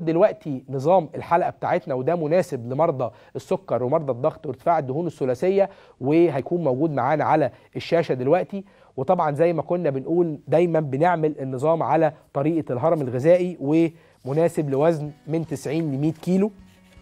دلوقتي نظام الحلقه بتاعتنا وده مناسب لمرضى السكر ومرضى الضغط وارتفاع الدهون الثلاثيه وهيكون موجود معانا على الشاشه دلوقتي وطبعا زي ما كنا بنقول دايما بنعمل النظام على طريقه الهرم الغذائي ومناسب لوزن من 90 ل 100 كيلو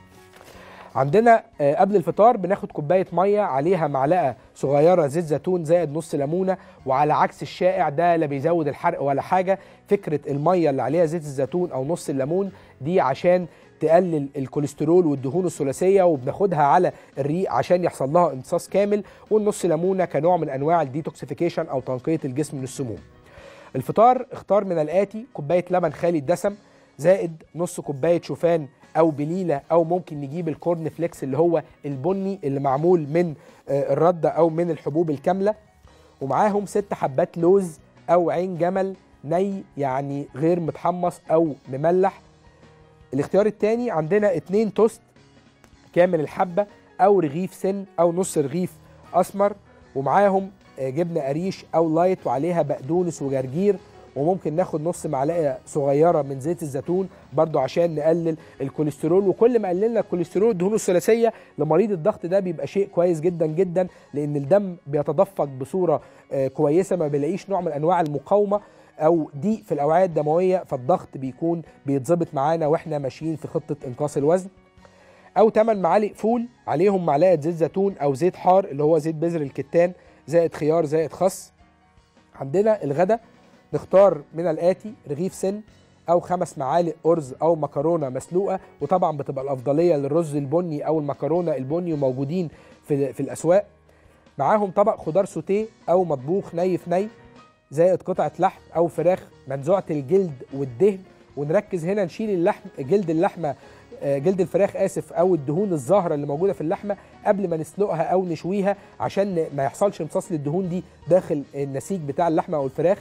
عندنا آه، قبل الفطار بناخد كوبايه ميه عليها معلقه صغيره زيت زيتون زائد نص ليمونه وعلى عكس الشائع ده لا بيزود الحرق ولا حاجه فكره الميه اللي عليها زيت الزيتون او نص الليمون دي عشان تقلل الكوليسترول والدهون الثلاثيه وبناخدها على الريق عشان يحصل لها امتصاص كامل والنص ليمونه كنوع من انواع الديتوكسيفيكيشن او تنقيه الجسم من السموم الفطار اختار من الاتي كوبايه لبن خالي الدسم زائد نص كوبايه شوفان او بليله او ممكن نجيب الكورن فليكس اللي هو البني اللي معمول من آه، الرده او من الحبوب الكامله ومعاهم ست حبات لوز او عين جمل ني يعني غير متحمص او مملح الاختيار الثاني عندنا اتنين توست كامل الحبه او رغيف سن او نص رغيف اسمر ومعاهم آه، جبنه قريش او لايت وعليها بقدونس وجرجير وممكن ناخد نص معلقه صغيره من زيت الزيتون برضو عشان نقلل الكوليسترول وكل ما قللنا الكوليسترول والدهون الثلاثيه لمريض الضغط ده بيبقى شيء كويس جدا جدا لان الدم بيتدفق بصوره آه، كويسه ما بيلاقيش نوع من انواع المقاومه او ضيق في الاوعيه الدمويه فالضغط بيكون بيتظبط معانا واحنا ماشيين في خطه انقاص الوزن او 8 معالق فول عليهم معلقه زيت زيتون او زيت حار اللي هو زيت بذر الكتان زائد خيار زائد خس عندنا الغدا نختار من الاتي رغيف سن او خمس معالق ارز او مكرونه مسلوقه وطبعا بتبقى الافضليه للرز البني او المكرونه البني وموجودين في في الاسواق معاهم طبق خضار سوتيه او مطبوخ ني في ني زائد قطعه لحم او فراخ منزوعه الجلد والدهن ونركز هنا نشيل اللحم جلد اللحمه آه، جلد الفراخ اسف او الدهون الزهره اللي موجوده في اللحمه قبل ما نسلقها او نشويها عشان ما يحصلش امتصاص للدهون دي داخل النسيج بتاع اللحمه او الفراخ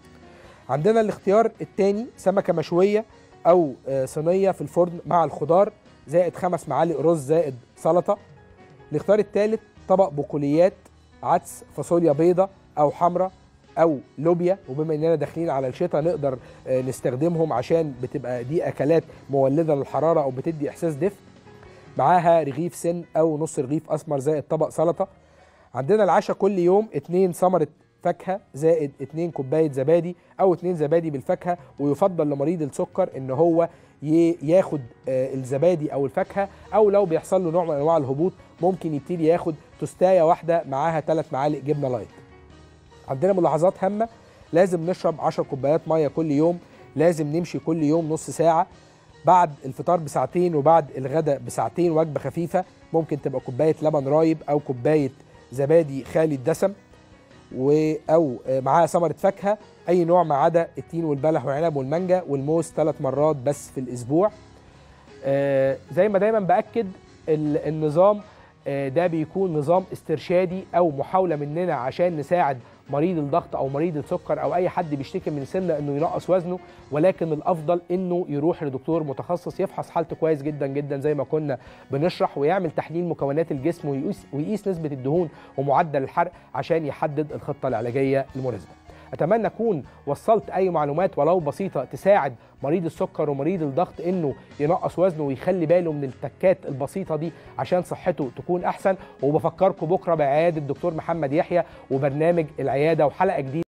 عندنا الاختيار الثاني سمكه مشويه او آه، صينيه في الفرن مع الخضار زائد خمس معالق رز زائد سلطه الاختيار الثالث طبق بقوليات عدس فاصوليا بيضة او حمراء او لوبيا وبما اننا داخلين على الشتاء نقدر آه، نستخدمهم عشان بتبقى دي اكلات مولده للحراره او بتدي احساس دفء معاها رغيف سن او نص رغيف اسمر زائد طبق سلطه عندنا العشاء كل يوم اتنين ثمره فاكهه زائد 2 كوبايه زبادي او 2 زبادي بالفاكهه ويفضل لمريض السكر ان هو ي- ياخد آه، الزبادي او الفاكهه او لو بيحصل له نوع من انواع الهبوط ممكن يبتدي ياخد توستايه واحده معاها 3 معالق جبنه لايت عندنا ملاحظات هامه لازم نشرب 10 كوبايات ميه كل يوم لازم نمشي كل يوم نص ساعه بعد الفطار بساعتين وبعد الغداء بساعتين وجبه خفيفه ممكن تبقى كوبايه لبن رايب او كوبايه زبادي خالي الدسم و او معاها ثمره فاكهه اي نوع ما عدا التين والبلح والعنب والمانجا والموز ثلاث مرات بس في الاسبوع آه، زي ما دايما باكد ال- النظام آه، ده بيكون نظام استرشادي او محاوله مننا عشان نساعد مريض الضغط او مريض السكر او اي حد بيشتكي من سنه انه ينقص وزنه ولكن الافضل انه يروح لدكتور متخصص يفحص حالته كويس جدا جدا زي ما كنا بنشرح ويعمل تحليل مكونات الجسم ويقيس ويقيس نسبه الدهون ومعدل الحرق عشان يحدد الخطه العلاجيه المناسبه. اتمنى اكون وصلت اي معلومات ولو بسيطه تساعد مريض السكر ومريض الضغط انه ينقص وزنه ويخلي باله من التكات البسيطه دي عشان صحته تكون احسن وبفكركم بكره بعياده الدكتور محمد يحيى وبرنامج العياده وحلقه جديده